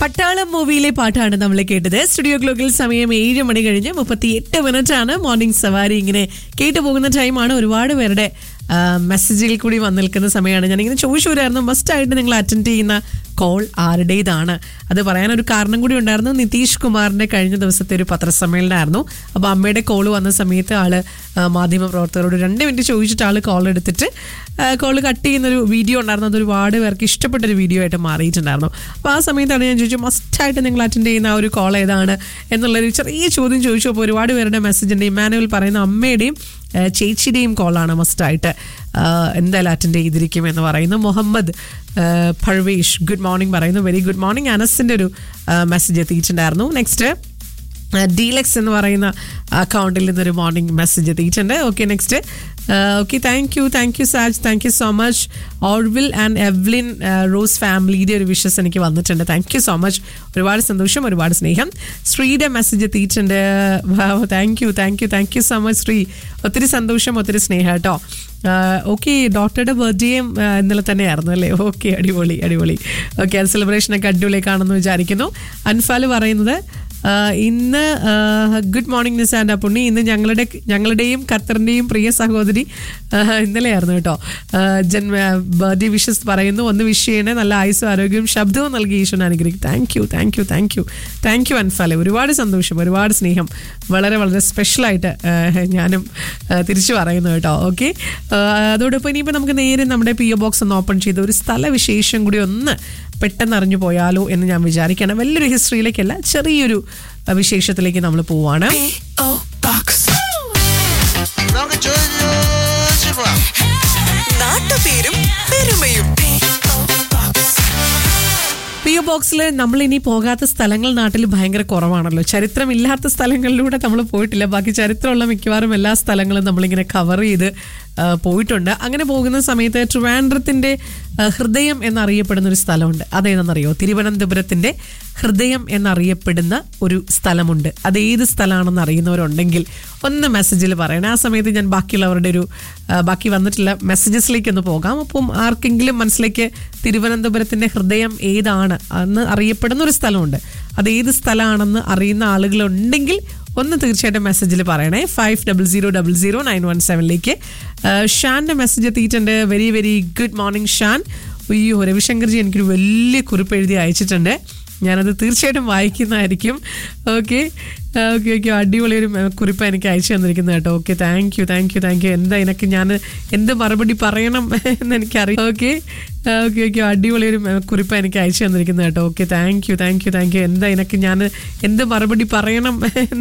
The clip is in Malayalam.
പട്ടാളം മൂവിയിലെ പാട്ടാണ് നമ്മൾ കേട്ടത് സ്റ്റുഡിയോ ഗ്ലോക്കിൽ സമയം ഏഴ് മണി കഴിഞ്ഞ് മുപ്പത്തി എട്ട് മിനിറ്റ് ആണ് മോർണിംഗ് സവാരി ഇങ്ങനെ കേട്ടു പോകുന്ന ടൈമാണ് ഒരുപാട് പേരുടെ ആ, മെസ്സേജിൽ കൂടി വന്നു നിൽക്കുന്ന സമയമാണ് ഞാനിങ്ങനെ ചോദിച്ചു വരായിരുന്നു മസ്റ്റ് ആയിട്ട് നിങ്ങൾ അറ്റൻഡ് ചെയ്യുന്ന കോൾ ആരുടേതാണ് അത് പറയാനൊരു കാരണം കൂടി ഉണ്ടായിരുന്നു നിതീഷ് കുമാറിന്റെ കഴിഞ്ഞ ദിവസത്തെ ഒരു പത്രസമ്മേളനമായിരുന്നു അപ്പോൾ അമ്മയുടെ കോൾ വന്ന സമയത്ത് ആള് ആ, മാധ്യമ പ്രവർത്തകരോട് രണ്ട് മിനിറ്റ് ചോദിച്ചിട്ട് ആള് കോൾ എടുത്തിട്ട് കോൾ കട്ട് ചെയ്യുന്നൊരു വീഡിയോ ഉണ്ടായിരുന്നു അത് ഒരുപാട് പേർക്ക് ഇഷ്ടപ്പെട്ട ഒരു വീഡിയോ ആയിട്ട് മാറിയിട്ടുണ്ടായിരുന്നു അപ്പോൾ ആ സമയത്താണ് ഞാൻ ചോദിച്ചു മസ്റ്റായിട്ട് നിങ്ങൾ അറ്റൻഡ് ചെയ്യുന്ന ആ ഒരു കോൾ ഏതാണ് എന്നുള്ളൊരു ചെറിയ ചോദ്യം ചോദിച്ചു അപ്പോൾ ഒരുപാട് പേരുടെ മെസ്സേജ് ഉണ്ട് ഇമാനുവൽ പറയുന്ന അമ്മയുടെയും ആ, ചേച്ചിയുടെയും കോളാണ് മസ്റ്റായിട്ട് എന്തായാലും അറ്റൻഡ് ചെയ്തിരിക്കും എന്ന് പറയുന്നു മുഹമ്മദ് ആ, പർവേഷ് ഗുഡ് മോർണിംഗ് പറയുന്നു വെരി ഗുഡ് മോർണിംഗ് അനസിൻ്റെ ഒരു മെസ്സേജ് എത്തിയിട്ടുണ്ടായിരുന്നു നെക്സ്റ്റ് ഡീലക്സ് എന്ന് പറയുന്ന അക്കൗണ്ടിൽ നിന്നൊരു മോർണിംഗ് മെസ്സേജ് എത്തിയിട്ടുണ്ട് okay next okay thank you thank you Saj thank you so much Orville and Evelyn Rose ഫാമിലിയുടെ ഒരു വിഷസ് എനിക്ക് വന്നിട്ടുണ്ട് താങ്ക് യു സോ മച്ച് ഒരുപാട് സന്തോഷം ഒരുപാട് സ്നേഹം ശ്രീയുടെ മെസ്സേജ് എത്തിയിട്ടുണ്ട് thank you thank you thank you so much Sri ഒത്തിരി സന്തോഷം ഒത്തിരി സ്നേഹം കേട്ടോ ഓക്കെ ഡോക്ടറുടെ ബർത്ത്ഡേയും ഇന്നലെ തന്നെയായിരുന്നു അല്ലേ ഓക്കെ അടിപൊളി അടിപൊളി ഓക്കെ അത് സെലിബ്രേഷനൊക്കെ അടിപൊളിയൊക്കെയാണെന്ന് വിചാരിക്കുന്നു അൻഫാൽ പറയുന്നത് ആ, ഇന്ന് ഗുഡ് മോർണിംഗ് നിസാൻഡ പുണ്ണി ഇന്ന് ഞങ്ങളുടെ ഞങ്ങളുടെയും ഖത്തറിൻ്റെയും പ്രിയ സഹോദരി ആ, ഇന്നലെയായിരുന്നു കേട്ടോ ആ, ജന്മ ബർത്ത്ഡേ വിഷസ് പറയുന്നു ഒന്ന് വിഷ് ചെയ്യണേ നല്ല ആയുസ്സും ആരോഗ്യവും ശബ്ദവും നൽകി ഈശ്വരൻ അനുഗ്രഹിക്കും thank you thank you thank you thank you അൻഫാലെ ഒരുപാട് സന്തോഷം ഒരുപാട് സ്നേഹം വളരെ വളരെ സ്പെഷ്യലായിട്ട് ഞാനും ആ, തിരിച്ചു പറയുന്നു കേട്ടോ ഓക്കെ അതോടൊപ്പം ഇനിയിപ്പോൾ നമുക്ക് നേരെ നമ്മുടെ പി ഒ ബോക്സ് ഒന്ന് ഓപ്പൺ ചെയ്ത് ഒരു സ്ഥലവിശേഷം കൂടി ഒന്ന് പെട്ടെന്ന് അറിഞ്ഞു പോയാലോ എന്ന് ഞാൻ വിചാരിക്കണം വലിയൊരു ഹിസ്റ്ററിയിലേക്കല്ല ചെറിയൊരു ആ, വിശേഷത്തിലേക്ക് നമ്മൾ പോവാണ് P.O. Box. നമുക്ക് ചോദിച്ചു പോവാം നാട്ടുപേരും പെരുമയും P.O. Box. പി ഒ ബോക്സിൽ നമ്മൾ ഇനി പോകാത്ത സ്ഥലങ്ങൾ നാട്ടിൽ ഭയങ്കര കുറവാണല്ലോ ചരിത്രമില്ലാത്ത സ്ഥലങ്ങളിലൂടെ നമ്മൾ പോയിട്ടില്ല ബാക്കി ചരിത്രമുള്ള മിക്കവാറും എല്ലാ സ്ഥലങ്ങളും നമ്മളിങ്ങനെ കവർ ചെയ്ത് ആ, പോയിട്ടുണ്ട് അങ്ങനെ പോകുന്ന സമയത്ത് ട്രിവാൻഡ്രത്തിന്റെ ആ, ഹൃദയം എന്നറിയപ്പെടുന്ന ഒരു സ്ഥലമുണ്ട് അതേതെന്നറിയോ തിരുവനന്തപുരത്തിന്റെ ഹൃദയം എന്നറിയപ്പെടുന്ന ഒരു സ്ഥലമുണ്ട് അത് ഏത് സ്ഥലമാണെന്ന് അറിയുന്നവരുണ്ടെങ്കിൽ ഒന്ന് മെസ്സേജിൽ പറയണേ ആ സമയത്ത് ഞാൻ ബാക്കിയുള്ളവരുടെ ഒരു ആ, ബാക്കി വന്നിട്ടുള്ള മെസ്സേജസിലേക്ക് ഒന്ന് പോകാം അപ്പം ആർക്കെങ്കിലും മനസ്സിലേക്ക് തിരുവനന്തപുരത്തിന്റെ ഹൃദയം ഏതാണ് എന്ന് അറിയപ്പെടുന്ന ഒരു സ്ഥലമുണ്ട് അത് ഏത് സ്ഥലമാണെന്ന് അറിയുന്ന ആളുകളുണ്ടെങ്കിൽ ഒന്ന് തീർച്ചയായിട്ടും മെസ്സേജിൽ പറയണേ five double zero double zero nine one സെവനിലേക്ക് ഷാൻ്റെ മെസ്സേജ് എത്തിയിട്ടുണ്ട് very very good morning Shan അയ്യോ രവിശങ്കർജി എനിക്കൊരു വലിയ കുറിപ്പ് എഴുതി അയച്ചിട്ടുണ്ട് ഞാനത് തീർച്ചയായിട്ടും വായിക്കുന്നതായിരിക്കും ഓക്കെ ഓക്കെ ഓക്കെ അടിപൊളി ഒരു മെ- കുറിപ്പ് എനിക്ക് അയച്ചു തന്നിരിക്കുന്നത് കേട്ടോ okay thank you thank you thank you എന്താ എനിക്ക് ഞാൻ എന്ത് മറുപടി പറയണം എന്ന് എനിക്കറിയാം ഓക്കെ ഓക്കെ ഓക്കെ അടിപൊളി ഒരു മെ- കുറിപ്പ് എനിക്ക് അയച്ചു തന്നിരിക്കുന്നത് കേട്ടോ okay thank you thank you thank you എന്താ എനിക്ക് ഞാൻ എന്ത് മറുപടി പറയണം എന്ന്